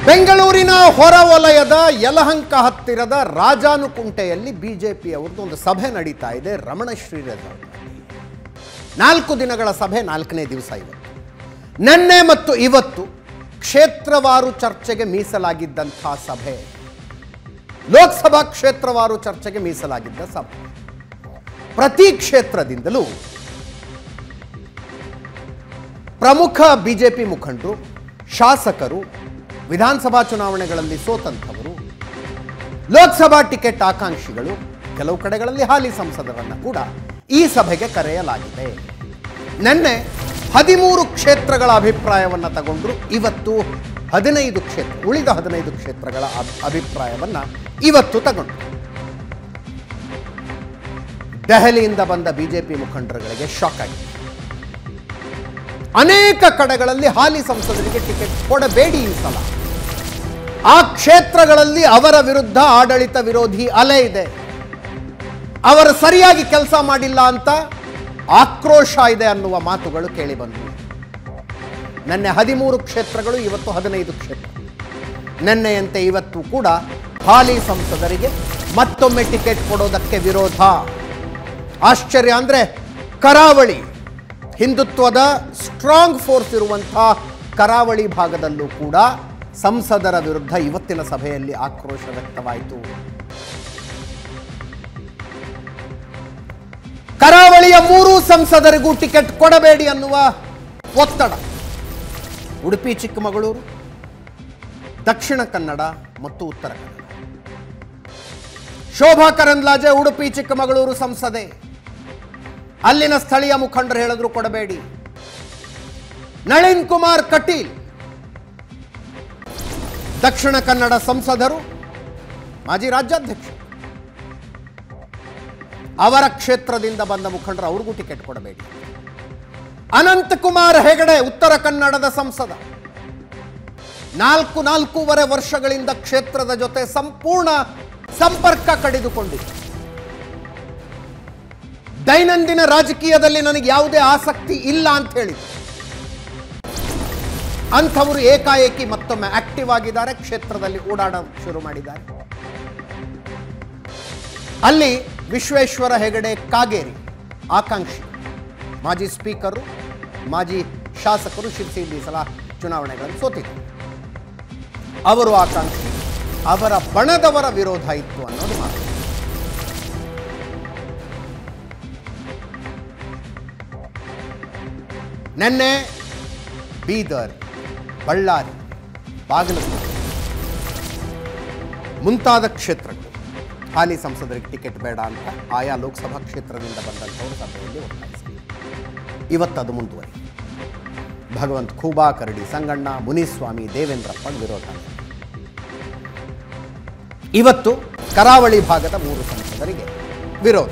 ಬೆಂಗಳೂರಿನ ಹೊರವಲಯದ ಯಲಹಂಕ ಹತ್ತಿರದ ರಾಜಾನುಕುಂಟೆಯಲ್ಲಿ ಬಿಜೆಪಿಯವ್ರದ್ದು ಒಂದು ಸಭೆ ನಡೀತಾ ಇದೆ ರಮಣಶ್ರೀ ರೆಸಾರ್ಟ್ ನಾಲ್ಕು ದಿನಗಳ ಸಭೆ ನಾಲ್ಕನೇ ದಿವಸ ಇವತ್ತು ನಿನ್ನೆ ಮತ್ತು ಇವತ್ತು ಕ್ಷೇತ್ರವಾರು ಚರ್ಚೆಗೆ ಮೀಸಲಾಗಿದ್ದಂಥ ಸಭೆ ಲೋಕಸಭಾ ಕ್ಷೇತ್ರವಾರು ಚರ್ಚೆಗೆ ಮೀಸಲಾಗಿದ್ದ ಸಭೆ ಪ್ರತಿ ಕ್ಷೇತ್ರದಿಂದಲೂ ಪ್ರಮುಖ ಬಿಜೆಪಿ ಮುಖಂಡರು ಶಾಸಕರು ವಿಧಾನಸಭಾ ಚುನಾವಣೆಗಳಲ್ಲಿ ಸೋತಂಥವರು ಲೋಕಸಭಾ ಟಿಕೆಟ್ ಆಕಾಂಕ್ಷಿಗಳು ಕೆಲವು ಕಡೆಗಳಲ್ಲಿ ಹಾಲಿ ಸಂಸದರನ್ನು ಕೂಡ ಈ ಸಭೆಗೆ ಕರೆಯಲಾಗಿದೆ ನಿನ್ನೆ ಹದಿಮೂರು ಕ್ಷೇತ್ರಗಳ ಅಭಿಪ್ರಾಯವನ್ನು ತಗೊಂಡ್ರು ಇವತ್ತು ಹದಿನೈದು ಕ್ಷೇತ್ರ ಉಳಿದ ಹದಿನೈದು ಕ್ಷೇತ್ರಗಳ ಅಭ್- ಅಭಿಪ್ರಾಯವನ್ನ ಇವತ್ತು ತಗೊಂಡ್ರು ದೆಹಲಿಯಿಂದ ಬಂದ ಬಿಜೆಪಿ ಮುಖಂಡರುಗಳಿಗೆ ಶಾಕ್ ಆಗಿದೆ ಅನೇಕ ಕಡೆಗಳಲ್ಲಿ ಹಾಲಿ ಸಂಸದರಿಗೆ ಟಿಕೆಟ್ ಕೊಡಬೇಡಿ ಈ ಸಲ ಆ ಕ್ಷೇತ್ರಗಳಲ್ಲಿ ಅವರ ವಿರುದ್ಧ ಆಡಳಿತ ವಿರೋಧಿ ಅಲೆ ಇದೆ ಅವರು ಸರಿಯಾಗಿ ಕೆಲಸ ಮಾಡಿಲ್ಲ ಅಂತ ಆಕ್ರೋಶ ಇದೆ ಅನ್ನುವ ಮಾತುಗಳು ಕೇಳಿಬಂದವು ನಿನ್ನೆ ಹದಿಮೂರು ಕ್ಷೇತ್ರಗಳು ಇವತ್ತು ಹದಿನೈದು ಕ್ಷೇತ್ರ ನಿನ್ನೆಯಂತೆ ಇವತ್ತು ಕೂಡ ಹಾಲಿ ಸಂಸದರಿಗೆ ಮತ್ತೊಮ್ಮೆ ಟಿಕೆಟ್ ಕೊಡೋದಕ್ಕೆ ವಿರೋಧ ಆಶ್ಚರ್ಯ ಅಂದರೆ ಕರಾವಳಿ ಹಿಂದುತ್ವದ ಸ್ಟ್ರಾಂಗ್ ಫೋರ್ಸ್ ಇರುವಂಥ ಕರಾವಳಿ ಭಾಗದಲ್ಲೂ ಕೂಡ ಸಂಸದರ ವಿರುದ್ಧ ಇವತ್ತಿನ ಸಭೆಯಲ್ಲಿ ಆಕ್ರೋಶ ವ್ಯಕ್ತವಾಯಿತು ಕರಾವಳಿಯ ಮೂರೂ ಸಂಸದರಿಗೂ ಟಿಕೆಟ್ ಕೊಡಬೇಡಿ ಅನ್ನುವ ಒತ್ತಡ ಉಡುಪಿ ಚಿಕ್ಕಮಗಳೂರು ದಕ್ಷಿಣ ಕನ್ನಡ ಮತ್ತು ಉತ್ತರ ಕನ್ನಡ ಶೋಭಾ ಕರಂದ್ಲಾಜೆ ಉಡುಪಿ ಚಿಕ್ಕಮಗಳೂರು ಸಂಸದೆ ಅಲ್ಲಿನ ಸ್ಥಳೀಯ ಮುಖಂಡರು ಹೇಳಿದ್ರು ಕೊಡಬೇಡಿ ನಳಿನ್ ಕುಮಾರ್ ಕಟೀಲ್ ದಕ್ಷಿಣ ಕನ್ನಡ ಸಂಸದರು ಮಾಜಿ ರಾಜ್ಯಾಧ್ಯಕ್ಷ ಅವರ ಕ್ಷೇತ್ರದಿಂದ ಬಂದ ಮುಖಂಡರು ಅವ್ರಿಗೂ ಟಿಕೆಟ್ ಕೊಡಬೇಡಿ ಅನಂತಕುಮಾರ್ ಹೆಗಡೆ ಉತ್ತರ ಕನ್ನಡದ ಸಂಸದ ನಾಲ್ಕು ನಾಲ್ಕೂವರೆ ವರ್ಷಗಳಿಂದ ಕ್ಷೇತ್ರದ ಜೊತೆ ಸಂಪೂರ್ಣ ಸಂಪರ್ಕ ಕಡಿದುಕೊಂಡಿದೆ ದೈನಂದಿನ ರಾಜಕೀಯದಲ್ಲಿ ನನಗೆ ಯಾವುದೇ ಆಸಕ್ತಿ ಇಲ್ಲ ಅಂತ ಹೇಳಿದ್ರು ಅಂಥವರು ಏಕಾಏಕಿ ಮತ್ತೊಮ್ಮೆ ಆಕ್ಟಿವ್ ಆಗಿದ್ದಾರೆ ಕ್ಷೇತ್ರದಲ್ಲಿ ಓಡಾಡ ಶುರು ಮಾಡಿದ್ದಾರೆ ಅಲ್ಲಿ ವಿಶ್ವೇಶ್ವರ ಹೆಗಡೆ ಕಾಗೇರಿ ಆಕಾಂಕ್ಷಿ ಮಾಜಿ ಸ್ಪೀಕರು ಮಾಜಿ ಶಾಸಕರು ಶಿರ್ಸಿಯಲ್ಲಿ ಈ ಸಲ ಚುನಾವಣೆಗಳನ್ನು ಸೋತಿದ್ದಾರೆ ಅವರು ಆಕಾಂಕ್ಷಿ ಅವರ ಬಣದವರ ವಿರೋಧ ಇತ್ತು ಅನ್ನೋದು ಮಾತು ನಿನ್ನೆ ಬೀದರ್ ಬಳ್ಳಾರಿ ಬಾಗಲಕೋಟೆ ಮುಂತಾದ ಕ್ಷೇತ್ರಗಳು ಹಾಲಿ ಸಂಸದರಿಗೆ ಟಿಕೆಟ್ ಬೇಡ ಅಂತ ಆಯಾ ಲೋಕಸಭಾ ಕ್ಷೇತ್ರದಿಂದ ಬಂದಂಥವರು ಸಭೆಯಲ್ಲಿ ಒತ್ತಾಯಿಸಿದರು ಇವತ್ತದು ಮುಂದುವರಿ ಭಗವಂತ್ ಖೂಬಾ ಕರಡಿ ಸಂಗಣ್ಣ ಮುನಿಸ್ವಾಮಿ ದೇವೇಂದ್ರಪ್ಪ ವಿರೋಧ ಮಾಡಿದ್ರು. ಇವತ್ತು ಕರಾವಳಿ ಭಾಗದ ಮೂರು ಸಂಸದರಿಗೆ ವಿರೋಧ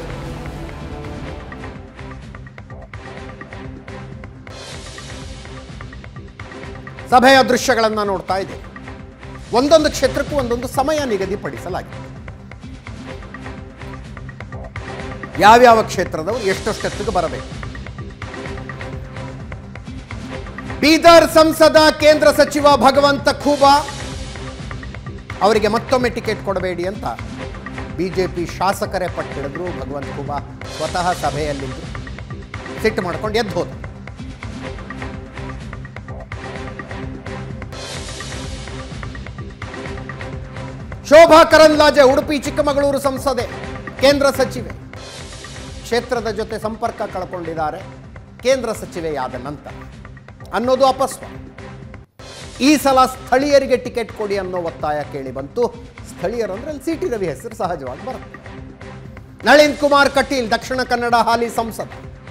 ಸಭೆಯ ದೃಶ್ಯಗಳನ್ನು ನೋಡ್ತಾ ಇದ್ದೇವೆ ಒಂದೊಂದು ಕ್ಷೇತ್ರಕ್ಕೂ ಒಂದೊಂದು ಸಮಯ ನಿಗದಿಪಡಿಸಲಾಗಿದೆ ಯಾವ್ಯಾವ ಕ್ಷೇತ್ರದವರು ಎಷ್ಟೆಷ್ಟೊತ್ತಿಗೆ ಬರಬೇಕು ಬೀದರ್ ಸಂಸದ ಕೇಂದ್ರ ಸಚಿವ ಭಗವಂತ ಖೂಬಾ ಅವರಿಗೆ ಮತ್ತೊಮ್ಮೆ ಟಿಕೆಟ್ ಕೊಡಬೇಡಿ ಅಂತ ಬಿಜೆಪಿ ಶಾಸಕರೇ ಪಟ್ಟಿಡಿದ್ರು ಭಗವಂತ ಖೂಬಾ ಸ್ವತಃ ಸಭೆಯಲ್ಲಿದ್ದು ಸಿಟ್ಟು ಮಾಡ್ಕೊಂಡು ಎದ್ದು ಹೋದ್ರು ಶೋಭಾ ಕರಂದ್ಲಾಜೆ ಉಡುಪಿ ಚಿಕ್ಕಮಗಳೂರು ಸಂಸದೆ ಕೇಂದ್ರ ಸಚಿವೆ ಕ್ಷೇತ್ರದ ಜೊತೆ ಸಂಪರ್ಕ ಕಳ್ಕೊಂಡಿದ್ದಾರೆ ಕೇಂದ್ರ ಸಚಿವೆಯಾದ ನಂತರ ಅನ್ನೋದು ಅಪಸ್ವ ಈ ಸಲ ಸ್ಥಳೀಯರಿಗೆ ಟಿಕೆಟ್ ಕೊಡಿ ಅನ್ನೋ ಒತ್ತಾಯ ಕೇಳಿ ಬಂತು ಸ್ಥಳೀಯರು ಅಂದ್ರೆ ಅಲ್ಲಿ ಸಿ ಟಿ ರವಿ ಹೆಸರು ಸಹಜವಾಗಿ ಬರುತ್ತೆ ನಳಿನ್ ಕುಮಾರ್ ಕಟೀಲ್ ದಕ್ಷಿಣ ಕನ್ನಡ ಹಾಲಿ ಸಂಸದ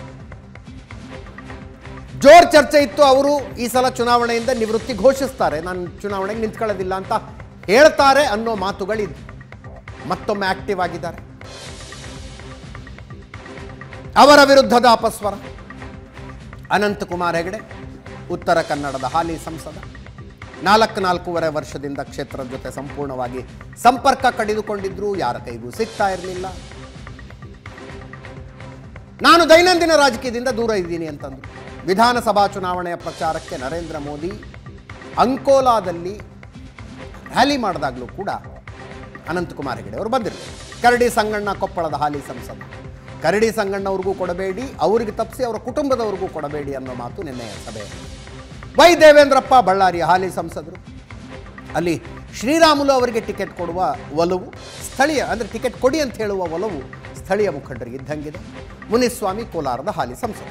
ಜೋರ್ ಚರ್ಚೆ ಇತ್ತು ಅವರು ಈ ಸಲ ಚುನಾವಣೆಯಿಂದ ನಿವೃತ್ತಿ ಘೋಷಿಸ್ತಾರೆ ನಾನು ಚುನಾವಣೆಗೆ ನಿಂತ್ಕೊಳ್ಳೋದಿಲ್ಲ ಅಂತ ಹೇಳ್ತಾರೆ ಅನ್ನೋ ಮಾತುಗಳಿದ್ದು ಮತ್ತೊಮ್ಮೆ ಆಕ್ಟಿವ್ ಆಗಿದ್ದಾರೆ ಅವರ ವಿರುದ್ಧದ ಅಪಸ್ವರ ಅನಂತಕುಮಾರ್ ಹೆಗಡೆ ಉತ್ತರ ಕನ್ನಡದ ಹಾಲಿ ಸಂಸದ ನಾಲ್ಕು ನಾಲ್ಕೂವರೆ ವರ್ಷದಿಂದ ಕ್ಷೇತ್ರದ ಜೊತೆ ಸಂಪೂರ್ಣವಾಗಿ ಸಂಪರ್ಕ ಕಡಿದುಕೊಂಡಿದ್ರು ಯಾರ ಕೈಗೂ ಸಿಗ್ತಾ ಇರಲಿಲ್ಲ ನಾನು ದೈನಂದಿನ ರಾಜಕೀಯದಿಂದ ದೂರ ಇದ್ದೀನಿ ಅಂತಂದ್ರು ವಿಧಾನಸಭಾ ಚುನಾವಣೆಯ ಪ್ರಚಾರಕ್ಕೆ ನರೇಂದ್ರ ಮೋದಿ ಅಂಕೋಲಾದಲ್ಲಿ ರ್ಯಾಲಿ ಮಾಡಿದಾಗಲೂ ಕೂಡ ಅನಂತಕುಮಾರ್ ಹೆಗಡೆ ಅವರು ಬಂದಿರಲಿಲ್ಲ ಕರಡಿ ಸಂಗಣ್ಣ ಕೊಪ್ಪಳದ ಹಾಲಿ ಸಂಸದ ಕರಡಿ ಸಂಗಣ್ಣವ್ರಿಗೂ ಕೊಡಬೇಡಿ ಅವರಿಗೆ ತಪ್ಪಿಸಿ ಅವರ ಕುಟುಂಬದವ್ರಿಗೂ ಕೊಡಬೇಡಿ ಅನ್ನೋ ಮಾತು ನಿನ್ನೆಯ ಸಭೆ ವೈ ದೇವೇಂದ್ರಪ್ಪ ಬಳ್ಳಾರಿಯ ಹಾಲಿ ಸಂಸದರು ಅಲ್ಲಿ ಶ್ರೀರಾಮುಲು ಅವರಿಗೆ ಟಿಕೆಟ್ ಕೊಡುವ ಒಲವು ಸ್ಥಳೀಯ ಅಂದರೆ ಟಿಕೆಟ್ ಕೊಡಿ ಅಂತ ಹೇಳುವ ಒಲವು ಸ್ಥಳೀಯ ಮುಖಂಡರಿಗೆ ಇದ್ದಂಗಿದೆ ಮುನಿಸ್ವಾಮಿ ಕೋಲಾರದ ಹಾಲಿ ಸಂಸದ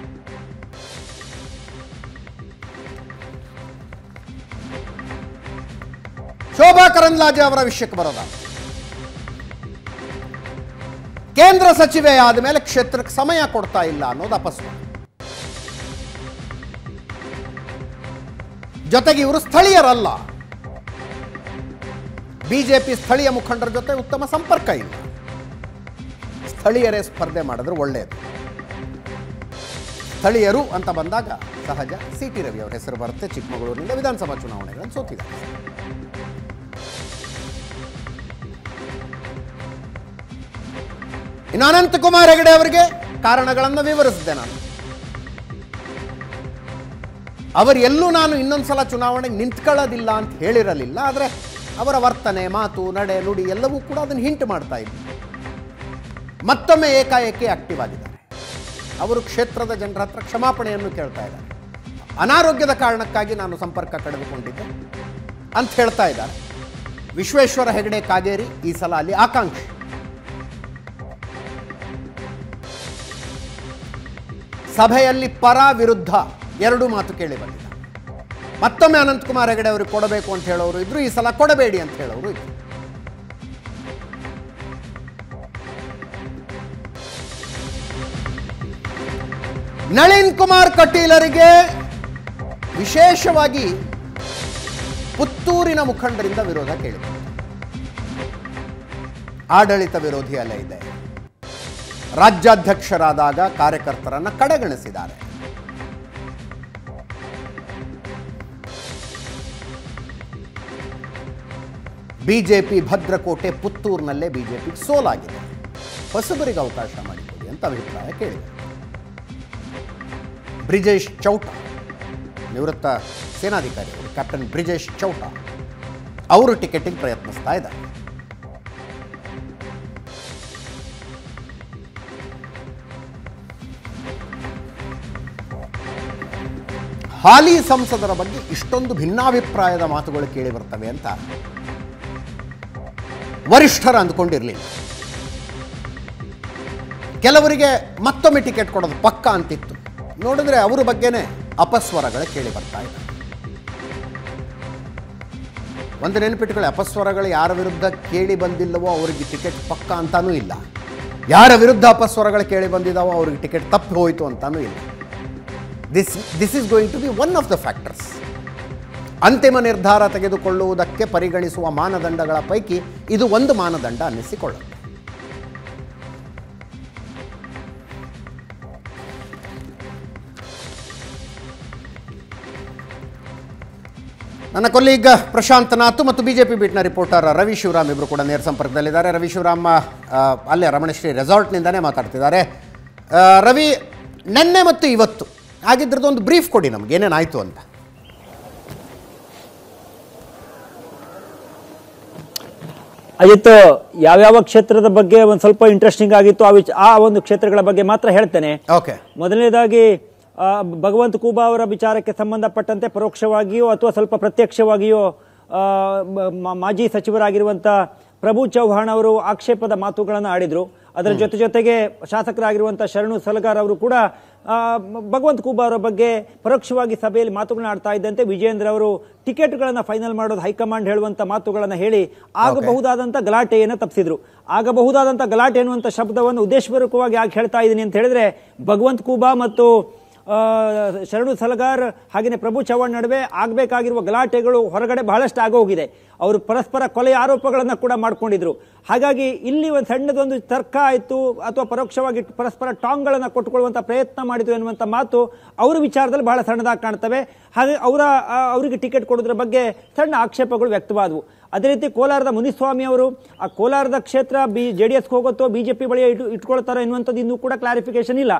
ಶೋಭಾ ಕರಂದ್ಲಾಜೆ ಅವರ ವಿಷಯಕ್ಕೆ ಬರೋದ ಕೇಂದ್ರ ಸಚಿವೆ ಆದ ಮೇಲೆ ಕ್ಷೇತ್ರಕ್ಕೆ ಸಮಯ ಕೊಡ್ತಾ ಇಲ್ಲ ಅನ್ನೋದು ಅಪಸ್ವರ ಜೊತೆಗೆ ಇವರು ಸ್ಥಳೀಯರಲ್ಲ ಬಿಜೆಪಿ ಸ್ಥಳೀಯ ಮುಖಂಡರ ಜೊತೆ ಉತ್ತಮ ಸಂಪರ್ಕ ಇಲ್ಲ ಸ್ಥಳೀಯರೇ ಸ್ಪರ್ಧೆ ಮಾಡಿದ್ರೆ ಒಳ್ಳೆಯದು ಸ್ಥಳೀಯರು ಅಂತ ಬಂದಾಗ ಸಹಜ ಸಿ ಟಿ ರವಿ ಅವರ ಹೆಸರು ಬರುತ್ತೆ ಚಿಕ್ಕಮಗಳೂರಿನಿಂದ ವಿಧಾನಸಭಾ ಚುನಾವಣೆಗಳನ್ನು ಸೋತಿದ್ದಾರೆ ಇನ್ನು ಅನಂತಕುಮಾರ್ ಹೆಗಡೆ ಅವರಿಗೆ ಕಾರಣಗಳನ್ನು ವಿವರಿಸಿದ್ದೆ ನಾನು ಅವರು ಎಲ್ಲೂ ನಾನು ಇನ್ನೊಂದ್ಸಲ ಚುನಾವಣೆಗೆ ನಿಂತ್ಕೊಳ್ಳೋದಿಲ್ಲ ಅಂತ ಹೇಳಿರಲಿಲ್ಲ ಆದರೆ ಅವರ ವರ್ತನೆ ಮಾತು ನಡೆ ನುಡಿ ಎಲ್ಲವೂ ಕೂಡ ಅದನ್ನು ಹಿಂಟ್ ಮಾಡ್ತಾ ಇದ್ರು ಮತ್ತೊಮ್ಮೆ ಏಕಾಏಕಿ ಆಕ್ಟಿವ್ ಆಗಿದ್ದಾರೆ ಅವರು ಕ್ಷೇತ್ರದ ಜನರ ಹತ್ರ ಕ್ಷಮಾಪಣೆಯನ್ನು ಕೇಳ್ತಾ ಇದ್ದಾರೆ ಅನಾರೋಗ್ಯದ ಕಾರಣಕ್ಕಾಗಿ ನಾನು ಸಂಪರ್ಕ ಕಳೆದುಕೊಂಡಿದ್ದೆ ಅಂತ ಹೇಳ್ತಾ ಇದ್ದಾರೆ ವಿಶ್ವೇಶ್ವರ ಹೆಗಡೆ ಕಾಗೇರಿ ಈ ಸಲ ಅಲ್ಲಿ ಆಕಾಂಕ್ಷಿ ಸಭೆಯಲ್ಲಿ ಪರ ವಿರುದ್ಧ ಎರಡೂ ಮಾತು ಕೇಳಿ ಬಂದಿದೆ ಮತ್ತೊಮ್ಮೆ ಅನಂತಕುಮಾರ್ ಹೆಗಡೆ ಅವರಿಗೆ ಕೊಡಬೇಕು ಅಂತ ಹೇಳೋರು ಇದ್ರು ಈ ಸಲ ಕೊಡಬೇಡಿ ಅಂತ ಹೇಳೋರು ಇದ್ರು ನಳಿನ್ ಕುಮಾರ್ ಕಟೀಲರಿಗೆ ವಿಶೇಷವಾಗಿ ಪುತ್ತೂರಿನ ಮುಖಂಡರಿಂದ ವಿರೋಧ ಕೇಳಿದೆ ಆಡಳಿತ ವಿರೋಧಿ ಅಲೆ ಇದೆ ರಾಜ್ಯಾಧ್ಯಕ್ಷರಾದಾಗ ಕಾರ್ಯಕರ್ತರನ್ನ ಕಡೆಗಣಿಸಿದ್ದಾರೆ ಬಿಜೆಪಿ ಭದ್ರಕೋಟೆ ಪುತ್ತೂರಿನಲ್ಲೇ ಬಿಜೆಪಿ ಸೋಲಾಗಿದೆ ಹೊಸಬರಿಗೆ ಅವಕಾಶ ಮಾಡಿಕೊಡಿ ಅಂತ ಅಭಿಪ್ರಾಯ ಕೇಳಿದೆ ಬ್ರಿಜೇಶ್ ಚೌಟ ನಿವೃತ್ತ ಸೇನಾಧಿಕಾರಿ ಅವರು ಕ್ಯಾಪ್ಟನ್ ಬ್ರಿಜೇಶ್ ಚೌಟ ಅವರು ಟಿಕೆಟಿಗೆ ಪ್ರಯತ್ನಿಸ್ತಾ ಇದ್ದಾರೆ ಹಾಲಿ ಸಂಸದರ ಬಗ್ಗೆ ಇಷ್ಟೊಂದು ಭಿನ್ನಾಭಿಪ್ರಾಯದ ಮಾತುಗಳು ಕೇಳಿ ಬರ್ತವೆ ಅಂತ ವರಿಷ್ಠರು ಅಂದ್ಕೊಂಡಿರಲಿಲ್ಲ ಕೆಲವರಿಗೆ ಮತ್ತೊಮ್ಮೆ ಟಿಕೆಟ್ ಕೊಡೋದು ಪಕ್ಕ ಅಂತಿತ್ತು ನೋಡಿದ್ರೆ ಅವರ ಬಗ್ಗೆನೇ ಅಪಸ್ವರಗಳು ಕೇಳಿ ಬರ್ತಾ ಇದೆ ಒಂದು ನೆನಪಿಟ್ಕೊಳ್ಳಿ ಅಪಸ್ವರಗಳು ಯಾರ ವಿರುದ್ಧ ಕೇಳಿ ಬಂದಿಲ್ಲವೋ ಅವರಿಗೆ ಟಿಕೆಟ್ ಪಕ್ಕ ಅಂತಾನೂ ಇಲ್ಲ ಯಾರ ವಿರುದ್ಧ ಅಪಸ್ವರಗಳು ಕೇಳಿ ಬಂದಿದ್ದಾವೋ ಅವ್ರಿಗೆ ಟಿಕೆಟ್ ತಪ್ಪಿ ಹೋಯಿತು ಅಂತಾನೂ ಇಲ್ಲ this this is going to be one of the factors ಅಂತಿಮ ನಿರ್ಧಾರ ತೆಗೆದುಕೊಳ್ಳುವುದಕ್ಕೆ ಪರಿಗಣಿಸುವ ಮಾನದಂಡಗಳ ಪೈಕಿ ಇದು ಒಂದು ಮಾನದಂಡ ಅನ್ನಿಸಿಕೊಳ್ಳುತ್ತೆ ನನ್ನ ಕೊಲ್ಲಿಗ ಪ್ರಶಾಂತ್ ನಾಥ್ ಮತ್ತು ಬಿಜೆಪಿ ಬೀಟ್ನ ರಿಪೋರ್ಟರ್ ರವಿ ಶಿವರಾಮ್ ಇಬ್ಬರು ಕೂಡ ನೇರ ಸಂಪರ್ಕದಲ್ಲಿದ್ದಾರೆ ರವಿ ಶಿವರಾಮ್ ಆ, ಅಲ್ಲೇ ರಮಣಶ್ರೀ ರೆಸಾರ್ಟ್ನಿಂದನೇ ಮಾತಾಡ್ತಿದ್ದಾರೆ ಆ, ರವಿ ನಿನ್ನೆ ಮತ್ತು ಇವತ್ತು ಆಗಿದ್ರದ್ದು ಒಂದು ಬ್ರೀಫ್ ಕೊಡಿ ನಮ್ಗೆ ಏನೇನಾಯಿತು ಅಂತ ಅಜಿತ್ ಯಾವ್ಯಾವ ಕ್ಷೇತ್ರದ ಬಗ್ಗೆ ಒಂದು ಸ್ವಲ್ಪ ಇಂಟ್ರೆಸ್ಟಿಂಗ್ ಆಗಿತ್ತು ಆ ವಿಚ- ಆ ಒಂದು ಕ್ಷೇತ್ರಗಳ ಬಗ್ಗೆ ಮಾತ್ರ ಹೇಳ್ತೇನೆ ಓಕೆ ಮೊದಲನೇದಾಗಿ ಆ, ಭಗವಂತ ಕೂಬಾ ಅವರ ವಿಚಾರಕ್ಕೆ ಸಂಬಂಧಪಟ್ಟಂತೆ ಪರೋಕ್ಷವಾಗಿಯೋ ಅಥವಾ ಸ್ವಲ್ಪ ಪ್ರತ್ಯಕ್ಷವಾಗಿಯೋ ಆ, ಮ- ಮ- ಮಾಜಿ ಸಚಿವರಾಗಿರುವಂತ ಪ್ರಭು ಚೌಹಾಣ್ ಅವರು ಆಕ್ಷೇಪದ ಮಾತುಗಳನ್ನು ಆಡಿದ್ರು ಅದರ ಜೊತೆ ಜೊತೆಗೆ ಶಾಸಕರಾಗಿರುವಂತ ಶರಣು ಸಲಗಾರ್ ಅವರು ಕೂಡ ಆ, ಮ- ಭಗವಂತ ಕೂಬಾ ಅವರ ಬಗ್ಗೆ ಪರೋಕ್ಷವಾಗಿ ಸಭೆಯಲ್ಲಿ ಮಾತುಗಳನ್ನ ಆಡ್ತಾ ಇದ್ದಂತೆ ವಿಜೇಂದ್ರ ಅವರು ಟಿಕೆಟ್ಗಳನ್ನ ಫೈನಲ್ ಮಾಡೋದು ಹೈಕಮಾಂಡ್ ಹೇಳುವಂತ ಮಾತುಗಳನ್ನ ಹೇಳಿ ಆಗಬಹುದಾದಂತ ಗಲಾಟೆಯನ್ನು ತಪ್ಪಿಸಿದ್ರು ಆಗಬಹುದಾದಂತ ಗಲಾಟೆ ಎನ್ನುವಂತ ಶಬ್ದವನ್ನು ಉದ್ದೇಶಪೂರ್ವಕವಾಗಿ ಯಾಕೆ ಹೇಳ್ತಾ ಇದ್ದೀನಿ ಅಂತ ಹೇಳಿದ್ರೆ ಭಗವಂತ ಕೂಬಾ ಮತ್ತು ಆ, ಶರಣು ಸಲಗಾರ್ ಹಾಗೆಯೇ ಪ್ರಭು ಚವ್ಹಾಣ್ ನಡುವೆ ಆಗಬೇಕಾಗಿರುವ ಗಲಾಟೆಗಳು ಹೊರಗಡೆ ಬಹಳಷ್ಟು ಆಗೋಗಿದೆ ಅವರು ಪರಸ್ಪರ ಕೊಲೆಯ ಆರೋಪಗಳನ್ನು ಕೂಡ ಮಾಡ್ಕೊಂಡಿದ್ರು ಹಾಗಾಗಿ ಇಲ್ಲಿ ಒಂದು ಸಣ್ಣದೊಂದು ತರ್ಕ ಆಯಿತು ಅಥವಾ ಪರೋಕ್ಷವಾಗಿ ಪರಸ್ಪರ ಟಾಂಗ್ಗಳನ್ನು ಕೊಟ್ಟುಕೊಳ್ಳುವಂಥ ಪ್ರಯತ್ನ ಮಾಡಿದ್ರು ಎನ್ನುವಂಥ ಮಾತು ಅವರ ವಿಚಾರದಲ್ಲಿ ಬಹಳ ಸಣ್ಣದಾಗಿ ಕಾಣ್ತವೆ ಹಾಗೆ ಅವರ ಆ, ಅವರಿಗೆ ಟಿಕೆಟ್ ಕೊಡೋದ್ರ ಬಗ್ಗೆ ಸಣ್ಣ ಆಕ್ಷೇಪಗಳು ವ್ಯಕ್ತವಾದವು ಅದೇ ರೀತಿ ಕೋಲಾರದ ಮುನಿಸ್ವಾಮಿ ಅವರು ಆ ಕೋಲಾರದ ಕ್ಷೇತ್ರ ಬಿ ಜೆ ಡಿ ಎಸ್ಗೆ ಹೋಗುತ್ತೋ ಬಿ ಜೆ ಪಿ ಬಳಿ ಇಟ್ಟು ಇಟ್ಕೊಳ್ತಾರೋ ಎನ್ನುವಂಥದ್ದು ಇನ್ನೂ ಕೂಡ ಕ್ಲಾರಿಫಿಕೇಶನ್ ಇಲ್ಲ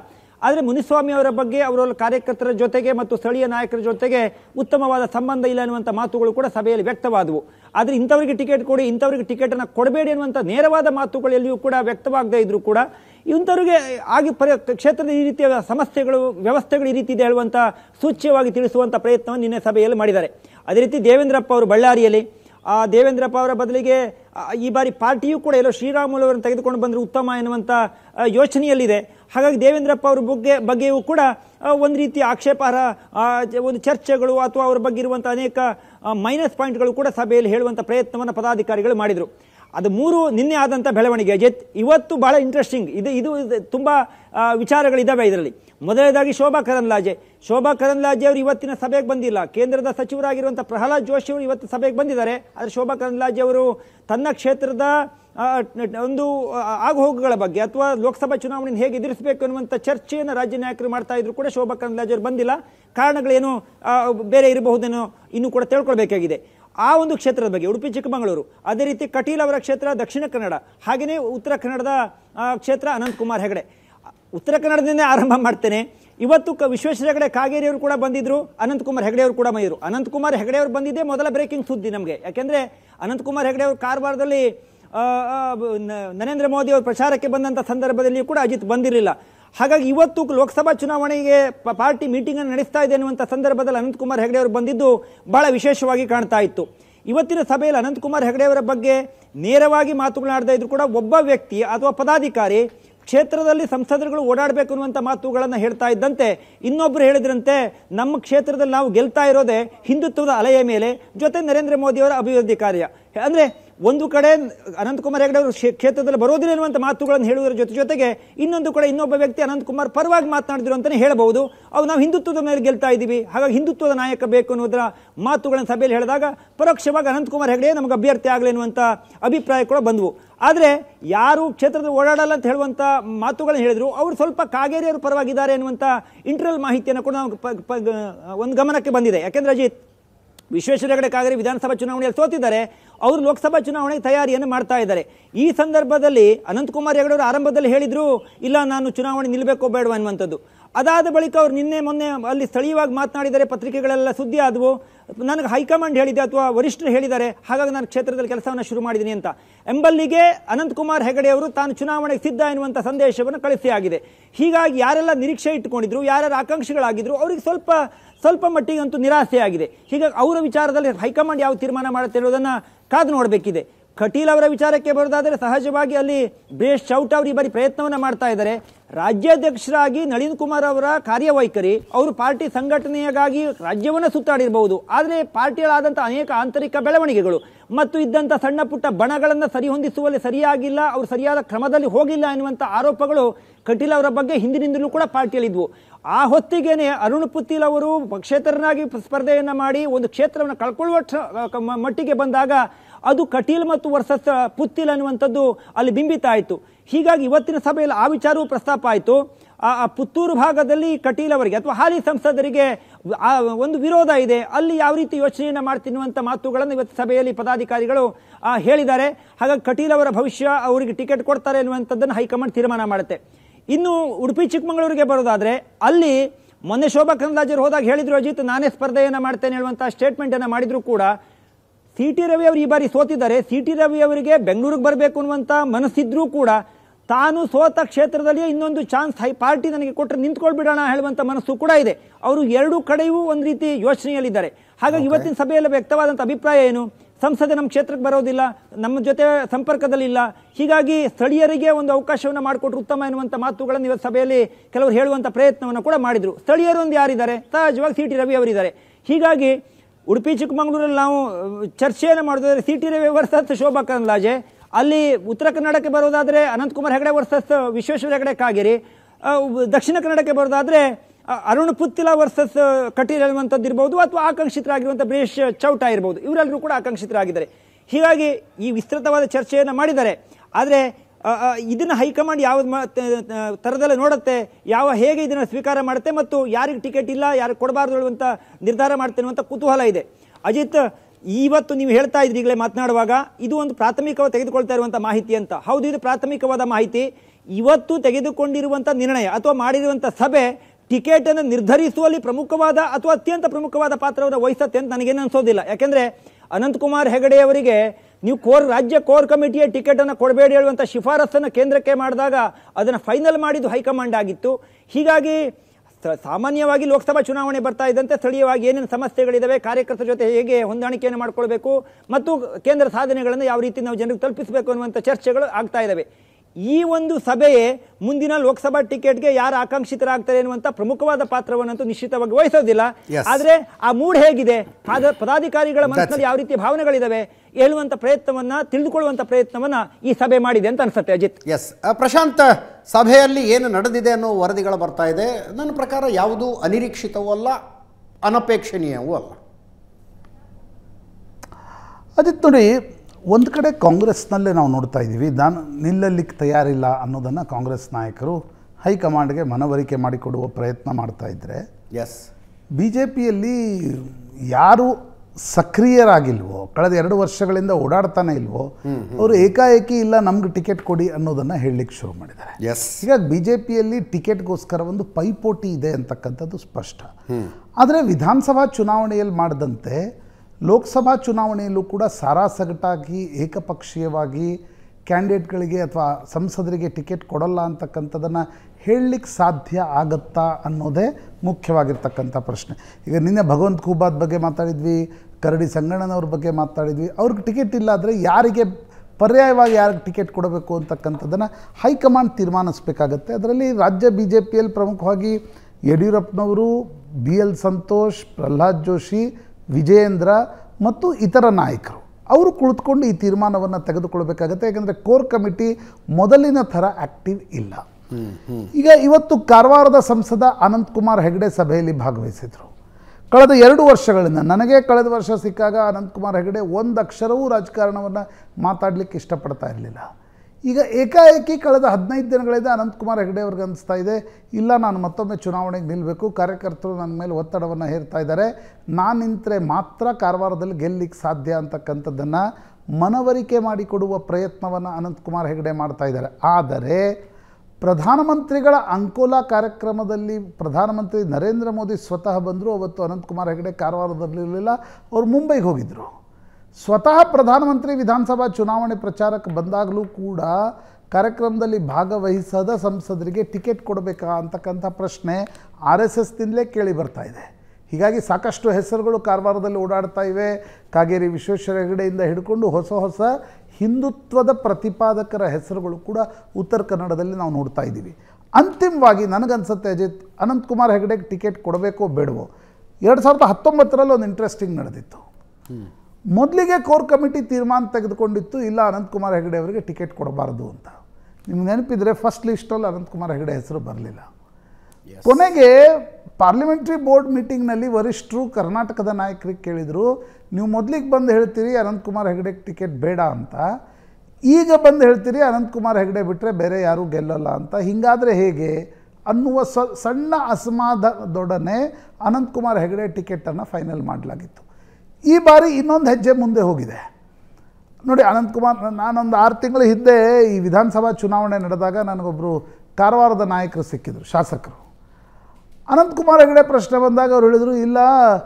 ಆದರೆ ಮುನಿಸ್ವಾಮಿ ಅವರ ಬಗ್ಗೆ ಅವರ ಕಾರ್ಯಕರ್ತರ ಜೊತೆಗೆ ಮತ್ತು ಸ್ಥಳೀಯ ನಾಯಕರ ಜೊತೆಗೆ ಉತ್ತಮವಾದ ಸಂಬಂಧ ಇಲ್ಲ ಅನ್ನುವಂಥ ಮಾತುಗಳು ಕೂಡ ಸಭೆಯಲ್ಲಿ ವ್ಯಕ್ತವಾದವು ಆದರೆ ಇಂಥವರಿಗೆ ಟಿಕೆಟ್ ಕೊಡಿ ಇಂಥವರಿಗೆ ಟಿಕೆಟನ್ನು ಕೊಡಬೇಡಿ ಅನ್ನುವಂಥ ನೇರವಾದ ಮಾತುಗಳು ಎಲ್ಲಿಯೂ ಕೂಡ ವ್ಯಕ್ತವಾಗದೇ ಇದ್ರೂ ಕೂಡ ಇಂಥವ್ರಿಗೆ ಆಗಿ ಪರಿ ಕ್ಷೇತ್ರದ ಈ ರೀತಿಯ ಸಮಸ್ಯೆಗಳು ವ್ಯವಸ್ಥೆಗಳು ಈ ರೀತಿ ಇದೆ ಹೇಳುವಂಥ ಸೂಚ್ಯವಾಗಿ ತಿಳಿಸುವಂಥ ಪ್ರಯತ್ನವನ್ನು ನಿನ್ನೆ ಸಭೆಯಲ್ಲಿ ಮಾಡಿದ್ದಾರೆ ಅದೇ ರೀತಿ ದೇವೇಂದ್ರಪ್ಪ ಅವರು ಬಳ್ಳಾರಿಯಲ್ಲಿ ಆ ದೇವೇಂದ್ರಪ್ಪ ಅವರ ಬದಲಿಗೆ ಆ, ಈ ಬಾರಿ ಪಾರ್ಟಿಯೂ ಕೂಡ ಎಲ್ಲೋ ಶ್ರೀರಾಮುಲು ಅವರನ್ನು ತೆಗೆದುಕೊಂಡು ಬಂದರೆ ಉತ್ತಮ ಎನ್ನುವಂಥ ಆ, ಯೋಚನೆಯಲ್ಲಿದೆ ಹಾಗಾಗಿ ದೇವೇಂದ್ರಪ್ಪ ಅವ್ರ ಬಗ್ಗೆ ಬಗ್ಗೆಯೂ ಕೂಡ ಆ, ಒಂದು ರೀತಿ ಆಕ್ಷೇಪಾರ್ಹ ಆ, ಜ- ಒಂದು ಚರ್ಚೆಗಳು ಅಥವಾ ಅವ್ರ ಬಗ್ಗೆ ಇರುವಂಥ ಅನೇಕ ಮೈನಸ್ ಪಾಯಿಂಟ್ಗಳು ಕೂಡ ಸಭೆಯಲ್ಲಿ ಹೇಳುವಂಥ ಪ್ರಯತ್ನವನ್ನು ಪದಾಧಿಕಾರಿಗಳು ಮಾಡಿದರು ಅದು ಮೂರು ನಿನ್ನೆ ಆದಂಥ ಬೆಳವಣಿಗೆ ಅಜಿತ್ ಇವತ್ತು ಬಹಳ ಇಂಟ್ರೆಸ್ಟಿಂಗ್ ಇದು ಇದು ಇದು ತುಂಬ ಆ, ವಿಚಾರಗಳಿದ್ದಾವೆ ಇದರಲ್ಲಿ ಮೊದಲನೇದಾಗಿ ಶೋಭಾ ಕರಂದ್ಲಾಜೆ ಶೋಭಾ ಕರಂದ್ಲಾಜೆ ಅವರು ಇವತ್ತಿನ ಸಭೆಗೆ ಬಂದಿಲ್ಲ ಕೇಂದ್ರದ ಸಚಿವರಾಗಿರುವಂಥ ಪ್ರಹ್ಲಾದ್ ಜೋಶಿ ಅವರು ಇವತ್ತು ಸಭೆಗೆ ಬಂದಿದ್ದಾರೆ ಆದರೆ ಶೋಭಾ ಕರಂದ್ಲಾಜೆ ಅವರು ತನ್ನ ಕ್ಷೇತ್ರದ ಆ, ಒಂದು ಆಗುಹೋಗುಗಳ ಬಗ್ಗೆ ಅಥವಾ ಲೋಕಸಭಾ ಚುನಾವಣೆಯನ್ನು ಹೇಗೆ ಎದುರಿಸಬೇಕು ಅನ್ನುವಂಥ ಚರ್ಚೆಯನ್ನು ರಾಜ್ಯ ನಾಯಕರು ಮಾಡ್ತಾ ಇದ್ರು ಕೂಡ ಶೋಭಾ ಕರಂದ್ಲಾಜೆ ಅವರು ಬಂದಿಲ್ಲ ಕಾರಣಗಳೇನು ಆ, ಬೇರೆ ಇರಬಹುದೇನೋ ಇನ್ನೂ ಕೂಡ ತಿಳ್ಕೊಳ್ಬೇಕಾಗಿದೆ ಆ ಒಂದು ಕ್ಷೇತ್ರದ ಬಗ್ಗೆ ಉಡುಪಿ ಚಿಕ್ಕಮಗಳೂರು ಅದೇ ರೀತಿ ಕಟೀಲ್ ಅವರ ಕ್ಷೇತ್ರ ದಕ್ಷಿಣ ಕನ್ನಡ ಹಾಗೆಯೇ ಉತ್ತರ ಕನ್ನಡದ ಆ, ಕ್ಷೇತ್ರ ಅನಂತಕುಮಾರ್ ಹೆಗಡೆ ಉತ್ತರ ಕನ್ನಡದಿಂದ ಆರಂಭ ಮಾಡ್ತೇನೆ ಇವತ್ತು ಕ ವಿಶ್ವೇಶ್ವರ ಹೆಗಡೆ ಕಾಗೇರಿ ಅವರು ಕೂಡ ಬಂದಿದ್ರು ಅನಂತಕುಮಾರ್ ಹೆಗಡೆ ಅವರು ಕೂಡ ಬಂದಿದ್ರು ಅನಂತಕುಮಾರ್ ಹೆಗಡೆ ಅವರು ಬಂದಿದ್ದೇ ಮೊದಲ ಬ್ರೇಕಿಂಗ್ ಸುದ್ದಿ ನಮಗೆ ಯಾಕೆಂದ್ರೆ ಅನಂತಕುಮಾರ್ ಹೆಗಡೆ ಅವರು ಕಾರವಾರದಲ್ಲಿ ಆ, ಆ, ಬ- ನ- ನರೇಂದ್ರ ಮೋದಿ ಅವರು ಪ್ರಚಾರಕ್ಕೆ ಬಂದಂಥ ಸಂದರ್ಭದಲ್ಲಿ ಕೂಡ ಅಜಿತ್ ಬಂದಿರಲಿಲ್ಲ ಹಾಗಾಗಿ ಇವತ್ತು ಲೋಕಸಭಾ ಚುನಾವಣೆಗೆ ಪ- ಪಾರ್ಟಿ ಮೀಟಿಂಗ್ ಅನ್ನು ನಡೆಸ್ತಾ ಇದೆ ಅನ್ನುವಂಥ ಸಂದರ್ಭದಲ್ಲಿ ಅನಂತಕುಮಾರ್ ಹೆಗಡೆ ಅವರು ಬಂದಿದ್ದು ಬಹಳ ವಿಶೇಷವಾಗಿ ಕಾಣ್ತಾ ಇತ್ತು ಇವತ್ತಿನ ಸಭೆಯಲ್ಲಿ ಅನಂತಕುಮಾರ್ ಹೆಗಡೆ ಅವರ ಬಗ್ಗೆ ನೇರವಾಗಿ ಮಾತುಗಳಾಡದೇ ಇದ್ರು ಕೂಡ ಒಬ್ಬ ವ್ಯಕ್ತಿ ಅಥವಾ ಪದಾಧಿಕಾರಿ ಕ್ಷೇತ್ರದಲ್ಲಿ ಸಂಸದರುಗಳು ಓಡಾಡಬೇಕು ಅನ್ನುವಂಥ ಮಾತುಗಳನ್ನು ಹೇಳ್ತಾ ಇದ್ದಂತೆ ಇನ್ನೊಬ್ರು ಹೇಳಿದ್ರಂತೆ ನಮ್ಮ ಕ್ಷೇತ್ರದಲ್ಲಿ ನಾವು ಗೆಲ್ತಾ ಇರೋದೇ ಹಿಂದುತ್ವದ ಅಲೆಯ ಮೇಲೆ ಜೊತೆ ನರೇಂದ್ರ ಮೋದಿ ಅವರ ಅಭಿವೃದ್ಧಿ ಕಾರ್ಯ ಅಂದ್ರೆ ಒಂದು ಕಡೆ ಅನಂತಕುಮಾರ್ ಹೆಗಡೆ ಅವರು ಕ್ಷೇ- ಕ್ಷೇತ್ರದಲ್ಲಿ ಬರೋದಿಲ್ಲ ಅನ್ನುವಂಥ ಮಾತುಗಳನ್ನು ಹೇಳುವುದರ ಜೊತೆ ಜೊತೆಗೆ ಇನ್ನೊಂದು ಕಡೆ ಇನ್ನೊಬ್ಬ ವ್ಯಕ್ತಿ ಅನಂತಕುಮಾರ್ ಪರವಾಗಿ ಮಾತನಾಡಿದ್ರು ಅಂತಾನೆ ಹೇಳಬಹುದು ಅವು ನಾವು ಹಿಂದುತ್ವದ ಮೇಲೆ ಗೆಲ್ತಾ ಇದ್ದೀವಿ ಹಾಗಾಗಿ ಹಿಂದುತ್ವದ ನಾಯಕ ಬೇಕು ಅನ್ನೋದರ ಮಾತುಗಳನ್ನು ಸಭೆಯಲ್ಲಿ ಹೇಳಿದಾಗ ಪರೋಕ್ಷವಾಗಿ ಅನಂತಕುಮಾರ್ ಹೆಗಡೆ ನಮಗೆ ಅಭ್ಯರ್ಥಿ ಆಗಲಿ ಅನ್ನುವಂಥ ಅಭಿಪ್ರಾಯ ಕೂಡ ಬಂದವು ಆದರೆ ಯಾರು ಕ್ಷೇತ್ರದಲ್ಲಿ ಓಡಾಡಲ್ಲ ಅಂತ ಹೇಳುವಂಥ ಮಾತುಗಳನ್ನು ಹೇಳಿದ್ರು ಅವರು ಸ್ವಲ್ಪ ಕಾಗೇರಿಯವರು ಪರವಾಗಿದ್ದಾರೆ ಅನ್ನುವಂಥ ಇಂಟರ್ನಲ್ ಮಾಹಿತಿಯನ್ನು ಕೂಡ ನಾವು ಪ- ಪ- ಒಂದು ಗಮನಕ್ಕೆ ಬಂದಿದೆ ಯಾಕೆಂದ್ರೆ ಅಜಿತ್ ವಿಶ್ವೇಶ್ವರ ಹೆಗಡೆ ಕಾಗೇರಿ ವಿಧಾನಸಭಾ ಚುನಾವಣೆಯಲ್ಲಿ ಸೋತಿದ್ದಾರೆ ಅವರು ಲೋಕಸಭಾ ಚುನಾವಣೆಗೆ ತಯಾರಿಯನ್ನು ಮಾಡ್ತಾ ಇದ್ದಾರೆ ಈ ಸಂದರ್ಭದಲ್ಲಿ ಅನಂತಕುಮಾರ್ ಹೆಗಡೆ ಅವರು ಆರಂಭದಲ್ಲಿ ಹೇಳಿದ್ರು ಇಲ್ಲ ನಾನು ಚುನಾವಣೆ ನಿಲ್ಲಬೇಕೋ ಬೇಡವಾ ಅನ್ನುವಂಥದ್ದು ಅದಾದ ಬಳಿಕ ಅವ್ರು ನಿನ್ನೆ ಮೊನ್ನೆ ಅಲ್ಲಿ ಸ್ಥಳೀಯವಾಗಿ ಮಾತನಾಡಿದರೆ ಪತ್ರಿಕೆಗಳೆಲ್ಲ ಸುದ್ದಿ ಆದವು ನನಗೆ ಹೈಕಮಾಂಡ್ ಹೇಳಿದೆ ಅಥವಾ ವರಿಷ್ಠರು ಹೇಳಿದ್ದಾರೆ ಹಾಗಾಗಿ ನಾನು ಕ್ಷೇತ್ರದಲ್ಲಿ ಕೆಲಸವನ್ನು ಶುರು ಮಾಡಿದ್ದೀನಿ ಅಂತ ಎಂಬಲ್ಲಿಗೆ ಅನಂತಕುಮಾರ್ ಹೆಗಡೆ ಅವರು ತಾನು ಚುನಾವಣೆಗೆ ಸಿದ್ಧ ಎನ್ನುವಂಥ ಸಂದೇಶವನ್ನು ಕಳಿಸಿ ಆಗಿದೆ ಹೀಗಾಗಿ ಯಾರೆಲ್ಲ ನಿರೀಕ್ಷೆ ಇಟ್ಟುಕೊಂಡಿದ್ರು ಯಾರ್ಯಾರು ಆಕಾಂಕ್ಷಿಗಳಾಗಿದ್ರು ಅವ್ರಿಗೆ ಸ್ವಲ್ಪ ಸ್ವಲ್ಪ ಮಟ್ಟಿಗಂತೂ ನಿರಾಸೆ ಆಗಿದೆ ಹೀಗಾಗಿ ಅವರ ವಿಚಾರದಲ್ಲಿ ಹೈಕಮಾಂಡ್ ಯಾವ ತೀರ್ಮಾನ ಮಾಡುತ್ತೆ ಅನ್ನೋದನ್ನ ಕಾದು ನೋಡಬೇಕಿದೆ ಕಟೀಲ್ ಅವರ ವಿಚಾರಕ್ಕೆ ಬರೋದಾದರೆ ಸಹಜವಾಗಿ ಅಲ್ಲಿ ಬ್ರೇಶ್ ಚೌಟ್ ಅವರು ಈ ಬಾರಿ ಪ್ರಯತ್ನವನ್ನ ಮಾಡ್ತಾ ಇದ್ದಾರೆ ರಾಜ್ಯಾಧ್ಯಕ್ಷರಾಗಿ ನಳಿನ್ ಕುಮಾರ್ ಅವರ ಕಾರ್ಯವೈಖರಿ ಅವರು ಪಾರ್ಟಿ ಸಂಘಟನೆಯಾಗಿ ರಾಜ್ಯವನ್ನು ಸುತ್ತಾಡಿರಬಹುದು ಆದರೆ ಪಾರ್ಟಿಗಳಾದಂಥ ಅನೇಕ ಆಂತರಿಕ ಬೆಳವಣಿಗೆಗಳು ಮತ್ತು ಇದ್ದಂಥ ಸಣ್ಣ ಪುಟ್ಟ ಬಣಗಳನ್ನು ಸರಿಹೊಂದಿಸುವಲ್ಲಿ ಸರಿಯಾಗಿಲ್ಲ ಅವರು ಸರಿಯಾದ ಕ್ರಮದಲ್ಲಿ ಹೋಗಿಲ್ಲ ಎನ್ನುವಂಥ ಆರೋಪಗಳು ಕಟೀಲ್ ಅವರ ಬಗ್ಗೆ ಹಿಂದಿನಿಂದಲೂ ಕೂಡ ಪಾರ್ಟಿಯಲ್ಲಿದ್ವು ಆ ಹೊತ್ತಿಗೆನೆ ಅರುಣ್ ಪುತ್ತಿಲ್ ಅವರು ಪಕ್ಷೇತರನಾಗಿ ಸ್ಪರ್ಧೆಯನ್ನ ಮಾಡಿ ಒಂದು ಕ್ಷೇತ್ರವನ್ನು ಕಳ್ಕೊಳ್ಳುವ ಕ್ಷ- ಕ- ಮಟ್ಟಿಗೆ ಬಂದಾಗ ಅದು ಕಟೀಲ್ ಮತ್ತು ವರ್ಸಸ್ ಪುತ್ತಿಲ್ ಅನ್ನುವಂಥದ್ದು ಅಲ್ಲಿ ಬಿಂಬಿತ ಆಯಿತು ಹೀಗಾಗಿ ಇವತ್ತಿನ ಸಭೆಯಲ್ಲಿ ಆ ವಿಚಾರವೂ ಪ್ರಸ್ತಾಪ ಆಯಿತು ಆ ಆ ಪುತ್ತೂರು ಭಾಗದಲ್ಲಿ ಕಟೀಲ್ ಅವರಿಗೆ ಅಥವಾ ಹಾಲಿ ಸಂಸದರಿಗೆ ಆ ಒಂದು ವಿರೋಧ ಇದೆ ಅಲ್ಲಿ ಯಾವ ರೀತಿ ಯೋಚನೆಯನ್ನ ಮಾಡ್ತಿನ್ನುವಂಥ ಮಾತುಗಳನ್ನು ಇವತ್ತು ಸಭೆಯಲ್ಲಿ ಪದಾಧಿಕಾರಿಗಳು ಆ, ಹೇಳಿದ್ದಾರೆ ಹಾಗಾಗಿ ಕಟೀಲ್ ಅವರ ಭವಿಷ್ಯ ಅವರಿಗೆ ಟಿಕೆಟ್ ಕೊಡ್ತಾರೆ ಅನ್ನುವಂಥದ್ದನ್ನು ಹೈಕಮಾಂಡ್ ತೀರ್ಮಾನ ಮಾಡುತ್ತೆ ಇನ್ನು ಉಡುಪಿ ಚಿಕ್ಕಮಗಳೂರಿಗೆ ಬರೋದಾದ್ರೆ ಅಲ್ಲಿ ಮೊನ್ನೆ ಶೋಭಾ ಕರಂದ್ಲಾಜರು ಹೋದಾಗ ಹೇಳಿದ್ರು ಅಜಿತ್ ನಾನೇ ಸ್ಪರ್ಧೆಯನ್ನ ಮಾಡ್ತೇನೆ ಹೇಳುವಂತ ಸ್ಟೇಟ್ಮೆಂಟ್ ಅನ್ನ ಮಾಡಿದ್ರು ಕೂಡ ಸಿ ಟಿ ರವಿ ಅವರು ಈ ಬಾರಿ ಸೋತಿದ್ದಾರೆ ಸಿ ಟಿ ರವಿ ಅವರಿಗೆ ಬೆಂಗಳೂರಿಗೆ ಬರಬೇಕು ಅನ್ನುವಂತ ಮನಸ್ಸಿದ್ರೂ ಕೂಡ ತಾನು ಸೋತ ಕ್ಷೇತ್ರದಲ್ಲಿ ಇನ್ನೊಂದು ಚಾನ್ಸ್ ಹೈ ಪಾರ್ಟಿ ನನಗೆ ಕೊಟ್ಟರೆ ನಿಂತ್ಕೊಳ್ಬಿಡೋಣ ಹೇಳುವಂತ ಮನಸ್ಸು ಕೂಡ ಇದೆ ಅವರು ಎರಡೂ ಕಡೆಯೂ ಒಂದು ರೀತಿ ಯೋಚನೆಯಲ್ಲಿದ್ದಾರೆ ಹಾಗಾಗಿ ಇವತ್ತಿನ ಸಭೆಯಲ್ಲಿ ವ್ಯಕ್ತವಾದಂಥ ಅಭಿಪ್ರಾಯ ಏನು ಸಂಸದೆ ನಮ್ಮ ಕ್ಷೇತ್ರಕ್ಕೆ ಬರೋದಿಲ್ಲ ನಮ್ಮ ಜೊತೆ ಸಂಪರ್ಕದಲ್ಲಿ ಇಲ್ಲ ಹೀಗಾಗಿ ಸ್ಥಳೀಯರಿಗೆ ಒಂದು ಅವಕಾಶವನ್ನು ಮಾಡಿಕೊಟ್ರು ಉತ್ತಮ ಎನ್ನುವಂಥ ಮಾತುಗಳನ್ನು ಇವತ್ತು ಸಭೆಯಲ್ಲಿ ಕೆಲವರು ಹೇಳುವಂಥ ಪ್ರಯತ್ನವನ್ನು ಕೂಡ ಮಾಡಿದ್ರು ಸ್ಥಳೀಯರು ಒಂದು ಯಾರಿದ್ದಾರೆ ಸಹಜವಾಗಿ ಸಿ ಟಿ ರವಿ ಅವರಿದ್ದಾರೆ ಹೀಗಾಗಿ ಉಡುಪಿ ಚಿಕ್ಕಮಗಳೂರಲ್ಲಿ ನಾವು ಅಹ್, ಚರ್ಚೆಯನ್ನು ಮಾಡೋದಾದ್ರೆ C T Ravi versus Shobha Karandlaje ಅಲ್ಲಿ ಉತ್ತರ ಕನ್ನಡಕ್ಕೆ ಬರೋದಾದ್ರೆ ಅನಂತಕುಮಾರ್ ಹೆಗಡೆ ವರ್ಸಸ್ ವಿಶ್ವೇಶ್ವರ ಹೆಗಡೆ ಕಾಗೇರಿ ಅಹ್, ಉ- ದಕ್ಷಿಣ ಕನ್ನಡಕ್ಕೆ ಬರೋದಾದ್ರೆ ಅಹ್, ಅರುಣ್ ಪುತ್ತಿಲ ವರ್ಸಸ್ ಕಟೀಲ್ ಹೇಳುವಂಥದ್ದು ಇರ್ಬೋದು ಅಥವಾ ಆಕಾಂಕ್ಷಿತರಾಗಿರುವಂಥ ಬ್ರೇಶ್ ಚೌಟ ಇರ್ಬೋದು ಇವರೆಲ್ಲರೂ ಕೂಡ ಆಕಾಂಕ್ಷಿತರಾಗಿದ್ದಾರೆ ಹೀಗಾಗಿ ಈ ವಿಸ್ತೃತವಾದ ಚರ್ಚೆಯನ್ನು ಮಾಡಿದ್ದಾರೆ ಆದರೆ ಇದನ್ನು ಹೈಕಮಾಂಡ್ ಯಾವ ಮ- ತ- ತ- ಥರದಲ್ಲಿ ನೋಡುತ್ತೆ ಯಾವ ಹೇಗೆ ಇದನ್ನು ಸ್ವೀಕಾರ ಮಾಡುತ್ತೆ ಮತ್ತು ಯಾರಿಗೆ ಟಿಕೆಟ್ ಇಲ್ಲ ಯಾರಿಗೆ ಕೊಡಬಾರ್ದು ಹೇಳುವಂಥ ನಿರ್ಧಾರ ಮಾಡುತ್ತೆ ಅನ್ನುವಂಥ ಕುತೂಹಲ ಇದೆ ಅಜಿತ್ ಇವತ್ತು ನೀವು ಹೇಳ್ತಾ ಇದ್ರಿ ಈಗಲೇ ಮಾತನಾಡುವಾಗ ಇದು ಒಂದು ಪ್ರಾಥಮಿಕವಾಗಿ ತೆಗೆದುಕೊಳ್ತಾ ಇರುವಂಥ ಮಾಹಿತಿ ಅಂತ ಹೌದು ಇದು ಪ್ರಾಥಮಿಕವಾದ ಮಾಹಿತಿ ಇವತ್ತು ತೆಗೆದುಕೊಂಡಿರುವಂಥ ನಿರ್ಣಯ ಅಥವಾ ಮಾಡಿರುವಂಥ ಸಭೆ ಟಿಕೆಟ್ ಅನ್ನು ನಿರ್ಧರಿಸುವಲ್ಲಿ ಪ್ರಮುಖವಾದ ಅಥವಾ ಅತ್ಯಂತ ಪ್ರಮುಖವಾದ ಪಾತ್ರವನ್ನು ವಹಿಸತ್ತೆ ಅಂತ ನನಗೇನು ಅನ್ಸೋದಿಲ್ಲ ಯಾಕೆಂದ್ರೆ ಅನಂತಕುಮಾರ್ ಹೆಗಡೆ ಅವರಿಗೆ ನೀವು ಕೋರ್ ರಾಜ್ಯ ಕೋರ್ ಕಮಿಟಿಯ ಟಿಕೆಟ್ ಅನ್ನು ಕೊಡಬೇಡಿ ಹೇಳುವಂಥ ಶಿಫಾರಸನ್ನು ಕೇಂದ್ರಕ್ಕೆ ಮಾಡಿದಾಗ ಅದನ್ನು ಫೈನಲ್ ಮಾಡಿದ್ದು ಹೈಕಮಾಂಡ್ ಆಗಿತ್ತು ಹೀಗಾಗಿ ಸ- ಸಾಮಾನ್ಯವಾಗಿ ಲೋಕಸಭಾ ಚುನಾವಣೆ ಬರ್ತಾ ಇದ್ದಂತೆ ಸ್ಥಳೀಯವಾಗಿ ಏನೇನು ಸಮಸ್ಯೆಗಳಿದಾವೆ ಕಾರ್ಯಕರ್ತರ ಜೊತೆ ಹೇಗೆ ಹೊಂದಾಣಿಕೆಯನ್ನು ಮಾಡ್ಕೊಳ್ಬೇಕು ಮತ್ತು ಕೇಂದ್ರ ಸಾಧನೆಗಳನ್ನು ಯಾವ ರೀತಿ ನಾವು ಜನರಿಗೆ ತಲುಪಿಸಬೇಕು ಅನ್ನುವಂಥ ಚರ್ಚೆಗಳು ಆಗ್ತಾ ಇದ್ದಾವೆ ಈ ಒಂದು ಸಭೆಯೇ ಮುಂದಿನ ಲೋಕಸಭಾ ಟಿಕೆಟ್ಗೆ ಯಾರು ಆಕಾಂಕ್ಷಿತರಾಗ್ತಾರೆ ಅನ್ನುವಂಥ ಪ್ರಮುಖವಾದ ಪಾತ್ರವನ್ನಂತೂ ನಿಶ್ಚಿತವಾಗಿ ವಹಿಸೋದಿಲ್ಲ Yes. ಆದ್ರೆ ಆ ಮೂಡ್ ಹೇಗಿದೆ ಪಾದ- ಪದಾಧಿಕಾರಿಗಳ ಮನಸ್ಸಿನಲ್ಲಿ ಯಾವ ರೀತಿಯ ಭಾವನೆಗಳಿದಾವೆ ಹೇಳುವಂತ ಪ್ರಯತ್ನವನ್ನ ತಿಳಿದುಕೊಳ್ಳುವಂತ ಪ್ರಯತ್ನವನ್ನ ಈ ಸಭೆ ಮಾಡಿದೆ ಅಂತ ಅನ್ಸುತ್ತೆ ಅಜಿತ್ ಎಸ್ ಪ್ರಶಾಂತ್ ಸಭೆಯಲ್ಲಿ ಏನು ನಡೆದಿದೆ ಅನ್ನೋ ವರದಿಗಳು ಬರ್ತಾ ಇದೆ ನನ್ನ ಪ್ರಕಾರ ಯಾವುದೂ ಅನಿರೀಕ್ಷಿತವೂ ಅಲ್ಲ ಅನಪೇಕ್ಷಣೀಯವೂ ಅಲ್ಲ ಅದಿತ್ತು ನೋಡಿ ಒಂದು ಕಡೆ ಕಾಂಗ್ರೆಸ್ನಲ್ಲೇ ನಾವು ನೋಡ್ತಾ ಇದ್ದೀವಿ ನಾನು ನಿಲ್ಲಲಿಕ್ಕೆ ತಯಾರಿಲ್ಲ ಅನ್ನೋದನ್ನು ಕಾಂಗ್ರೆಸ್ ನಾಯಕರು ಹೈಕಮಾಂಡ್ಗೆ ಮನವರಿಕೆ ಮಾಡಿಕೊಡುವ ಪ್ರಯತ್ನ ಮಾಡ್ತಾ ಇದ್ದರೆ ಎಸ್ ಬಿ ಜೆ ಪಿಯಲ್ಲಿ ಯಾರು ಸಕ್ರಿಯರಾಗಿಲ್ವೋ ಕಳೆದ ಎರಡು ವರ್ಷಗಳಿಂದ ಓಡಾಡ್ತಾನೆ ಇಲ್ವೋ ಅವರು ಏಕಾಏಕಿ ಇಲ್ಲ ನಮ್ಗೆ ಟಿಕೆಟ್ ಕೊಡಿ ಅನ್ನೋದನ್ನು ಹೇಳಲಿಕ್ಕೆ ಶುರು ಮಾಡಿದ್ದಾರೆ ಎಸ್ ಹೀಗಾಗಿ ಬಿ ಜೆ ಪಿಯಲ್ಲಿ ಟಿಕೆಟ್ಗೋಸ್ಕರ ಒಂದು ಪೈಪೋಟಿ ಇದೆ ಅಂತಕ್ಕಂಥದ್ದು ಸ್ಪಷ್ಟ ಆದರೆ ವಿಧಾನಸಭಾ ಚುನಾವಣೆಯಲ್ಲಿ ಮಾಡಿದಂತೆ ಲೋಕಸಭಾ ಚುನಾವಣೆಯಲ್ಲೂ ಕೂಡ ಸಾರಾಸಗಟಾಗಿ ಏಕಪಕ್ಷೀಯವಾಗಿ ಕ್ಯಾಂಡಿಡೇಟ್ಗಳಿಗೆ ಅಥವಾ ಸಂಸದರಿಗೆ ಟಿಕೆಟ್ ಕೊಡಲ್ಲ ಅಂತಕ್ಕಂಥದ್ದನ್ನು ಹೇಳಲಿಕ್ಕೆ ಸಾಧ್ಯ ಆಗತ್ತಾ ಅನ್ನೋದೇ ಮುಖ್ಯವಾಗಿರ್ತಕ್ಕಂಥ ಪ್ರಶ್ನೆ ಈಗ ನಿನ್ನೆ ಭಗವಂತ ಖೂಬಾದ್ ಬಗ್ಗೆ ಮಾತಾಡಿದ್ವಿ ಕರಡಿ ಸಂಗಣ್ಣನವ್ರ ಬಗ್ಗೆ ಮಾತಾಡಿದ್ವಿ ಅವ್ರಿಗೆ ಟಿಕೆಟ್ ಇಲ್ಲ ಆದರೆ ಯಾರಿಗೆ ಪರ್ಯಾಯವಾಗಿ ಯಾರಿಗೆ ಟಿಕೆಟ್ ಕೊಡಬೇಕು ಅಂತಕ್ಕಂಥದ್ದನ್ನು ಹೈಕಮಾಂಡ್ ತೀರ್ಮಾನಿಸಬೇಕಾಗತ್ತೆ ಅದರಲ್ಲಿ ರಾಜ್ಯ ಬಿ ಜೆ ಪಿಯಲ್ಲಿ ಪ್ರಮುಖವಾಗಿ ಯಡಿಯೂರಪ್ಪನವರು ಬಿ ಎಲ್ ಸಂತೋಷ್ ಪ್ರಹ್ಲಾದ್ ಜೋಶಿ ವಿಜಯೇಂದ್ರ ಮತ್ತು ಇತರ ನಾಯಕರು ಅವರು ಕುಳಿತುಕೊಂಡು ಈ ತೀರ್ಮಾನವನ್ನು ತೆಗೆದುಕೊಳ್ಬೇಕಾಗತ್ತೆ ಯಾಕಂದರೆ ಕೋರ್ ಕಮಿಟಿ ಮೊದಲಿನ ಥರ ಆ್ಯಕ್ಟಿವ್ ಇಲ್ಲ ಈಗ ಇವತ್ತು ಕಾರವಾರದ ಸಂಸದ ಅನಂತಕುಮಾರ್ ಹೆಗಡೆ ಸಭೆಯಲ್ಲಿ ಭಾಗವಹಿಸಿದರು ಕಳೆದ ಎರಡು ವರ್ಷಗಳಿಂದ ನನಗೆ ಕಳೆದ ವರ್ಷ ಸಿಕ್ಕಾಗ ಅನಂತಕುಮಾರ್ ಹೆಗಡೆ ಒಂದು ಅಕ್ಷರವೂ ರಾಜಕಾರಣವನ್ನು ಮಾತಾಡಲಿಕ್ಕೆ ಇಷ್ಟಪಡ್ತಾ ಇರಲಿಲ್ಲ ಈಗ ಏಕಾಏಕಿ ಕಳೆದ ಹದಿನೈದು ದಿನಗಳಿಂದ ಅನಂತಕುಮಾರ್ ಹೆಗಡೆ ಅವ್ರಿಗೆ ಅನಿಸ್ತಾ ಇದೆ ಇಲ್ಲ ನಾನು ಮತ್ತೊಮ್ಮೆ ಚುನಾವಣೆಗೆ ನಿಲ್ಲಬೇಕು ಕಾರ್ಯಕರ್ತರು ನನ್ನ ಮೇಲೆ ಒತ್ತಡವನ್ನು ಹೇರ್ತಾ ಇದ್ದಾರೆ ನಾನು ನಿಂತರೆ ಮಾತ್ರ ಕಾರವಾರದಲ್ಲಿ ಗೆಲ್ಲಿಕ್ಕೆ ಸಾಧ್ಯ ಅಂತಕ್ಕಂಥದ್ದನ್ನು ಮನವರಿಕೆ ಮಾಡಿಕೊಡುವ ಪ್ರಯತ್ನವನ್ನು ಅನಂತಕುಮಾರ್ ಹೆಗಡೆ ಮಾಡ್ತಾ ಇದ್ದಾರೆ ಆದರೆ ಪ್ರಧಾನಮಂತ್ರಿಗಳ ಅಂಕೋಲಾ ಕಾರ್ಯಕ್ರಮದಲ್ಲಿ ಪ್ರಧಾನಮಂತ್ರಿ ನರೇಂದ್ರ ಮೋದಿ ಸ್ವತಃ ಬಂದರು ಅವತ್ತು ಅನಂತಕುಮಾರ್ ಹೆಗಡೆ ಕಾರವಾರದಲ್ಲಿರಲಿಲ್ಲ ಅವರು ಮುಂಬೈಗೆ ಹೋಗಿದ್ದರು ಸ್ವತಃ ಪ್ರಧಾನಮಂತ್ರಿ ವಿಧಾನಸಭಾ ಚುನಾವಣೆ ಪ್ರಚಾರಕ್ಕೆ ಬಂದಾಗಲೂ ಕೂಡ ಕಾರ್ಯಕ್ರಮದಲ್ಲಿ ಭಾಗವಹಿಸದ ಸಂಸದರಿಗೆ ಟಿಕೆಟ್ ಕೊಡಬೇಕಾ ಅಂತಕ್ಕಂಥ ಪ್ರಶ್ನೆ ಆರ್ ಎಸ್ ಎಸ್ನಿಂದಲೇ ಕೇಳಿ ಬರ್ತಾ ಇದೆ ಹೀಗಾಗಿ ಸಾಕಷ್ಟು ಹೆಸರುಗಳು ಕಾರವಾರದಲ್ಲಿ ಓಡಾಡ್ತಾ ಇವೆ ಕಾಗೇರಿ ವಿಶ್ವೇಶ್ವರ ಹೆಗಡೆಯಿಂದ ಹಿಡ್ಕೊಂಡು ಹೊಸ ಹೊಸ ಹಿಂದುತ್ವದ ಪ್ರತಿಪಾದಕರ ಹೆಸರುಗಳು ಕೂಡ ಉತ್ತರ ಕನ್ನಡದಲ್ಲಿ ನಾವು ನೋಡ್ತಾ ಇದ್ದೀವಿ ಅಂತಿಮವಾಗಿ ನನಗನ್ಸುತ್ತೆ ಅಜಿತ್ ಅನಂತಕುಮಾರ್ ಹೆಗಡೆಗೆ ಟಿಕೆಟ್ ಕೊಡಬೇಕೋ ಬೇಡವೋ ಎರಡು ಸಾವಿರದ ಹತ್ತೊಂಬತ್ತರಲ್ಲಿ ಒಂದು ಇಂಟ್ರೆಸ್ಟಿಂಗ್ ನಡೆದಿತ್ತು ಮೊದಲಿಗೆ ಕೋರ್ ಕಮಿಟಿ ತೀರ್ಮಾನ ತೆಗೆದುಕೊಂಡಿತ್ತು ಇಲ್ಲ ಅನಂತಕುಮಾರ್ ಹೆಗಡೆ ಅವರಿಗೆ ಟಿಕೆಟ್ ಕೊಡಬಾರದು ಅಂತ ನಿಮ್ಗೆ ನೆನಪಿದ್ರೆ ಫಸ್ಟ್ ಲಿಸ್ಟಲ್ಲಿ ಅನಂತಕುಮಾರ್ ಹೆಗಡೆ ಹೆಸರು ಬರಲಿಲ್ಲ ಕೊನೆಗೆ ಪಾರ್ಲಿಮೆಂಟ್ರಿ ಬೋರ್ಡ್ ಮೀಟಿಂಗ್ನಲ್ಲಿ ವರಿಷ್ಠರು ಕರ್ನಾಟಕದ ನಾಯಕರಿಗೆ ಕೇಳಿದರು ನೀವು ಮೊದಲಿಗೆ ಬಂದು ಹೇಳ್ತೀರಿ ಅನಂತಕುಮಾರ್ ಹೆಗಡೆಗೆ ಟಿಕೆಟ್ ಬೇಡ ಅಂತ ಈಗ ಬಂದು ಹೇಳ್ತೀರಿ ಅನಂತಕುಮಾರ್ ಹೆಗಡೆ ಬಿಟ್ಟರೆ ಬೇರೆ ಯಾರೂ ಗೆಲ್ಲಲ್ಲ ಅಂತ ಹಿಂಗಾದರೆ ಹೇಗೆ ಅನ್ನುವ ಸ ಸಣ್ಣ ಅಸಮಾಧಾನದೊಡನೆ ಅನಂತಕುಮಾರ್ ಹೆಗಡೆ ಟಿಕೆಟನ್ನು ಫೈನಲ್ ಮಾಡಲಾಗಿತ್ತು ಈ ಬಾರಿ ಇನ್ನೊಂದು ಹೆಜ್ಜೆ ಮುಂದೆ ಹೋಗಿದೆ ನೋಡಿ ಅನಂತಕುಮಾರ್ ನಾನೊಂದು ಆರು ತಿಂಗಳ ಹಿಂದೆ ಈ ವಿಧಾನಸಭಾ ಚುನಾವಣೆ ನಡೆದಾಗ ನನಗೊಬ್ಬರು ಕಾರವಾರದ ನಾಯಕರು ಸಿಕ್ಕಿದ್ರು ಶಾಸಕರು ಅನಂತಕುಮಾರ್ ಹೆಗಡೆ ಪ್ರಶ್ನೆ ಬಂದಾಗ ಅವ್ರು ಹೇಳಿದರು ಇಲ್ಲ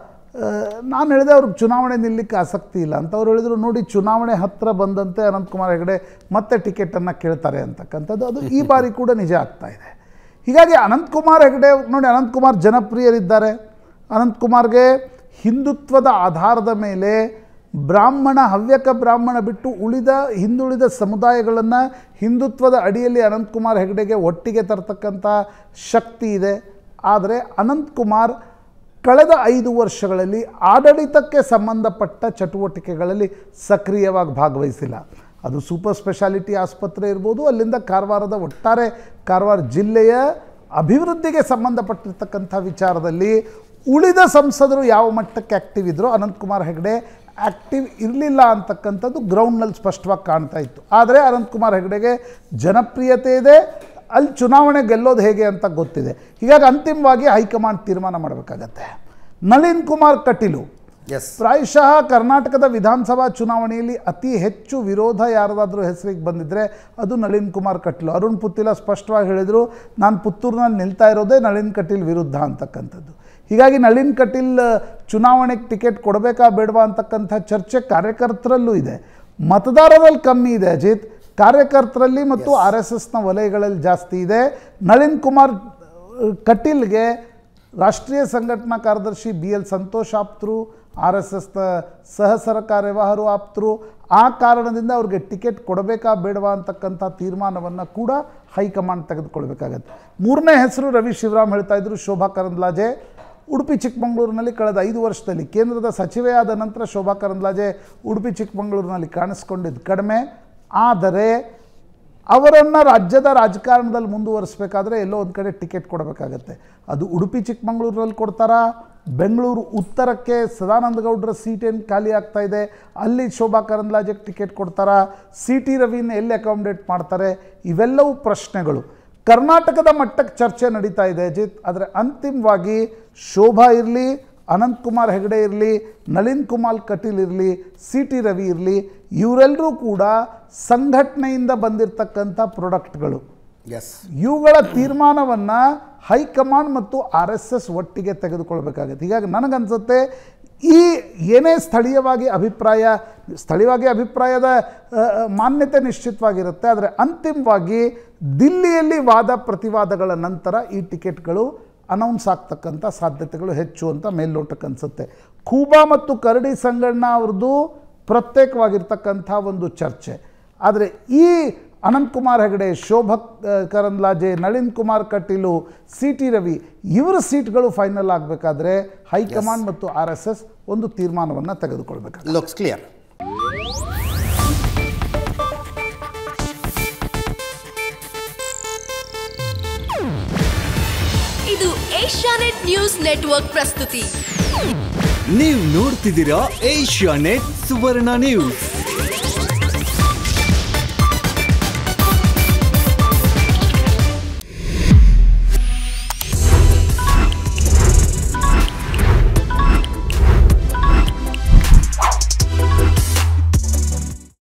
ನಾನು ಹೇಳಿದೆ ಅವ್ರಿಗೆ ಚುನಾವಣೆ ನಿಲ್ಲಕ್ಕೆ ಆಸಕ್ತಿ ಇಲ್ಲ ಅಂತ ಅವ್ರು ಹೇಳಿದರು ನೋಡಿ ಚುನಾವಣೆ ಹತ್ತಿರ ಬಂದಂತೆ ಅನಂತಕುಮಾರ್ ಹೆಗಡೆ ಮತ್ತೆ ಟಿಕೆಟನ್ನು ಕೇಳ್ತಾರೆ ಅಂತಕ್ಕಂಥದ್ದು ಅದು ಈ ಬಾರಿ ಕೂಡ ನಿಜ ಆಗ್ತಾ ಇದೆ ಹೀಗಾಗಿ ಅನಂತಕುಮಾರ್ ಹೆಗಡೆ ನೋಡಿ ಅನಂತಕುಮಾರ್ ಜನಪ್ರಿಯರಿದ್ದಾರೆ ಅನಂತಕುಮಾರ್ಗೆ ಹಿಂದುತ್ವದ ಆಧಾರದ ಮೇಲೆ ಬ್ರಾಹ್ಮಣ ಹವ್ಯಕ ಬ್ರಾಹ್ಮಣ ಬಿಟ್ಟು ಉಳಿದ ಹಿಂದುಳಿದ ಸಮುದಾಯಗಳನ್ನು ಹಿಂದುತ್ವದ ಅಡಿಯಲ್ಲಿ ಅನಂತಕುಮಾರ್ ಹೆಗಡೆಗೆ ಒಟ್ಟಿಗೆ ತರ್ತಕ್ಕಂಥ ಶಕ್ತಿ ಇದೆ ಆದರೆ ಅನಂತಕುಮಾರ್ ಕಳೆದ ಐದು ವರ್ಷಗಳಲ್ಲಿ ಆಡಳಿತಕ್ಕೆ ಸಂಬಂಧಪಟ್ಟ ಚಟುವಟಿಕೆಗಳಲ್ಲಿ ಸಕ್ರಿಯವಾಗಿ ಭಾಗವಹಿಸಿಲ್ಲ ಅದು ಸೂಪರ್ ಸ್ಪೆಷಾಲಿಟಿ ಆಸ್ಪತ್ರೆ ಇರ್ಬೋದು ಅಲ್ಲಿಂದ ಕಾರವಾರದ ಒಟ್ಟಾರೆ ಕಾರವಾರ ಜಿಲ್ಲೆಯ ಅಭಿವೃದ್ಧಿಗೆ ಸಂಬಂಧಪಟ್ಟಿರ್ತಕ್ಕಂಥ ವಿಚಾರದಲ್ಲಿ ಉಳಿದ ಸಂಸದರು ಯಾವ ಮಟ್ಟಕ್ಕೆ ಆ್ಯಕ್ಟಿವ್ ಇದ್ರೋ ಅನಂತಕುಮಾರ್ ಹೆಗಡೆ ಆ್ಯಕ್ಟಿವ್ ಇರಲಿಲ್ಲ ಅಂತಕ್ಕಂಥದ್ದು ಗ್ರೌಂಡ್ನಲ್ಲಿ ಸ್ಪಷ್ಟವಾಗಿ ಕಾಣ್ತಾ ಇತ್ತು ಆದರೆ ಅನಂತಕುಮಾರ್ ಹೆಗಡೆಗೆ ಜನಪ್ರಿಯತೆ ಇದೆ ಅಲ್ಲಿ ಚುನಾವಣೆ ಗೆಲ್ಲೋದು ಹೇಗೆ ಅಂತ ಗೊತ್ತಿದೆ ಹೀಗಾಗಿ ಅಂತಿಮವಾಗಿ ಹೈಕಮಾಂಡ್ ತೀರ್ಮಾನ ಮಾಡಬೇಕಾಗತ್ತೆ ನಳಿನ್ ಕುಮಾರ್ ಕಟೀಲು ಎಸ್ ಪ್ರಾಯಶಃ ಕರ್ನಾಟಕದ ವಿಧಾನಸಭಾ ಚುನಾವಣೆಯಲ್ಲಿ ಅತಿ ಹೆಚ್ಚು ವಿರೋಧ ಯಾರದಾದ್ರೂ ಹೆಸರಿಗೆ ಬಂದಿದ್ರೆ ಅದು ನಳಿನ್ ಕುಮಾರ್ ಕಟೀಲ್ ಅರುಣ್ ಪುತ್ತಿಲ ಸ್ಪಷ್ಟವಾಗಿ ಹೇಳಿದರು ನಾನು ಪುತ್ತೂರಿನಲ್ಲಿ ನಿಲ್ತಾ ಇರೋದೇ ನಳಿನ್ ಕಟೀಲ್ ವಿರುದ್ಧ ಅಂತಕ್ಕಂಥದ್ದು ಹೀಗಾಗಿ ನಳಿನ್ ಕಟೀಲ್ ಚುನಾವಣೆಗೆ ಟಿಕೆಟ್ ಕೊಡಬೇಕಾ ಬೇಡವಾ ಅಂತಕ್ಕಂಥ ಚರ್ಚೆ ಕಾರ್ಯಕರ್ತರಲ್ಲೂ ಇದೆ ಮತದಾರರಲ್ಲಿ ಕಮ್ಮಿ ಇದೆ ಅಜಿತ್ ಕಾರ್ಯಕರ್ತರಲ್ಲಿ ಮತ್ತು ಆರ್ ಎಸ್ ಎಸ್ನ ವಲಯಗಳಲ್ಲಿ ಜಾಸ್ತಿ ಇದೆ ನಳಿನ್ ಕುಮಾರ್ ಅಹ್, ಕಟೀಲ್ಗೆ ರಾಷ್ಟ್ರೀಯ ಸಂಘಟನಾ ಕಾರ್ಯದರ್ಶಿ ಬಿ ಎಲ್ ಸಂತೋಷ್ ಆಪ್ತರು ಆರ್ ಎಸ್ ಎಸ್ನ ಸಹ ಕಾರ್ಯವಾಹರು ಆಪ್ತರು ಆ ಕಾರಣದಿಂದ ಅವ್ರಿಗೆ ಟಿಕೆಟ್ ಕೊಡಬೇಕಾ ಬೇಡವಾ ಅಂತಕ್ಕಂಥ ತೀರ್ಮಾನವನ್ನು ಕೂಡ ಹೈಕಮಾಂಡ್ ತೆಗೆದುಕೊಳ್ಬೇಕಾಗತ್ತೆ ಮೂರನೇ ಹೆಸರು ರವಿ ಶಿವರಾಮ್ ಹೇಳ್ತಾ ಇದ್ರು ಶೋಭಾ ಕರಂದ್ಲಾಜೆ ಉಡುಪಿ ಚಿಕ್ಕಮಗಳೂರಿನಲ್ಲಿ ಕಳೆದ ಐದು ವರ್ಷದಲ್ಲಿ ಕೇಂದ್ರದ ಸಚಿವೆಯಾದ ನಂತರ ಶೋಭಾ ಕರಂದ್ಲಾಜೆ ಉಡುಪಿ ಚಿಕ್ಕಮಗಳೂರಿನಲ್ಲಿ ಕಾಣಿಸ್ಕೊಂಡಿದ್ದು ಕಡಿಮೆ ಆದರೆ ಅವರನ್ನು ರಾಜ್ಯದ ರಾಜಕಾರಣದಲ್ಲಿ ಮುಂದುವರಿಸಬೇಕಾದ್ರೆ ಎಲ್ಲೋ ಒಂದು ಕಡೆ ಟಿಕೆಟ್ ಕೊಡಬೇಕಾಗತ್ತೆ ಅದು ಉಡುಪಿ ಚಿಕ್ಕಮಗಳೂರಲ್ಲಿ ಕೊಡ್ತಾರಾ ಬೆಂಗಳೂರು ಉತ್ತರಕ್ಕೆ ಸದಾನಂದ ಗೌಡರ ಸೀಟೇನು ಖಾಲಿ ಆಗ್ತಾ ಇದೆ ಅಲ್ಲಿ ಶೋಭಾ ಕರಂದ್ಲಾಜೆಗೆ ಟಿಕೆಟ್ ಕೊಡ್ತಾರಾ ಸಿ ಟಿ ರವಿನ ಎಲ್ಲಿ ಅಕಾಮಿಡೇಟ್ ಮಾಡ್ತಾರೆ ಇವೆಲ್ಲವೂ ಪ್ರಶ್ನೆಗಳು ಕರ್ನಾಟಕದ ಮಟ್ಟಕ್ಕೆ ಚರ್ಚೆ ನಡೀತಾ ಇದೆ ಅಜಿತ್ ಆದರೆ ಅಂತಿಮವಾಗಿ ಶೋಭಾ ಇರಲಿ ಅನಂತಕುಮಾರ್ ಹೆಗಡೆ ಇರಲಿ ನಳಿನ್ ಕುಮಾರ್ ಕಟೀಲ್ ಇರಲಿ ಸಿ ಟಿ ರವಿ ಇರಲಿ ಇವರೆಲ್ಲರೂ ಕೂಡ ಸಂಘಟನೆಯಿಂದ ಬಂದಿರತಕ್ಕಂಥ ಪ್ರಾಡಕ್ಟ್ಗಳು ಎಸ್ ಇವುಗಳ ತೀರ್ಮಾನವನ್ನು ಹೈಕಮಾಂಡ್ ಮತ್ತು ಆರ್ ಎಸ್ ಎಸ್ ಒಟ್ಟಿಗೆ ತೆಗೆದುಕೊಳ್ಬೇಕಾಗತ್ತೆ ಹೀಗಾಗಿ ನನಗನ್ಸುತ್ತೆ ಈ ಏನೇ ಸ್ಥಳೀಯವಾಗಿ ಅಭಿಪ್ರಾಯ ಸ್ಥಳೀಯವಾಗಿ ಅಭಿಪ್ರಾಯದ ಆ, ಆ, ಮಾನ್ಯತೆ ನಿಶ್ಚಿತವಾಗಿರುತ್ತೆ ಆದರೆ ಅಂತಿಮವಾಗಿ ದಿಲ್ಲಿಯಲ್ಲಿ ವಾದ ಪ್ರತಿವಾದಗಳ ನಂತರ ಈ ಟಿಕೆಟ್ಗಳು ಅನೌನ್ಸ್ ಆಗ್ತಕ್ಕಂಥ ಸಾಧ್ಯತೆಗಳು ಹೆಚ್ಚು ಅಂತ ಮೇಲ್ನೋಟಕ್ಕೆ ಅನಿಸುತ್ತೆ ಖೂಬಾ ಮತ್ತು ಕರಡಿ ಸಂಗಣ್ಣ ಅವ್ರದ್ದು ಪ್ರತ್ಯೇಕವಾಗಿರ್ತಕ್ಕಂಥ ಒಂದು ಚರ್ಚೆ ಆದರೆ ಈ ಅನಂತಕುಮಾರ್ ಹೆಗಡೆ ಶೋಭಾ ಆ, ಕರಂದ್ಲಾಜೆ ನಳಿನ್ ಕುಮಾರ್ ಕಟೀಲು ಸಿ ಟಿ ರವಿ ಇವರ ಸೀಟ್ಗಳು ಫೈನಲ್ ಆಗಬೇಕಾದ್ರೆ ಹೈಕಮಾಂಡ್ ಮತ್ತು ಆರ್ ಎಸ್ ಎಸ್ ಒಂದು ತೀರ್ಮಾನವನ್ನು ತೆಗೆದುಕೊಳ್ಬೇಕು ಲುಕ್ಸ್ ಕ್ಲಿಯರ್ ಇದು ಏಷ್ಯಾನೆಟ್ ನ್ಯೂಸ್ ನೆಟ್ವರ್ಕ್ ಪ್ರಸ್ತುತಿ ನೀವು ನೋಡ್ತಿದ್ದೀರಾ ಏಷ್ಯಾ ನೆಟ್ ಸುವರ್ಣ ನ್ಯೂಸ್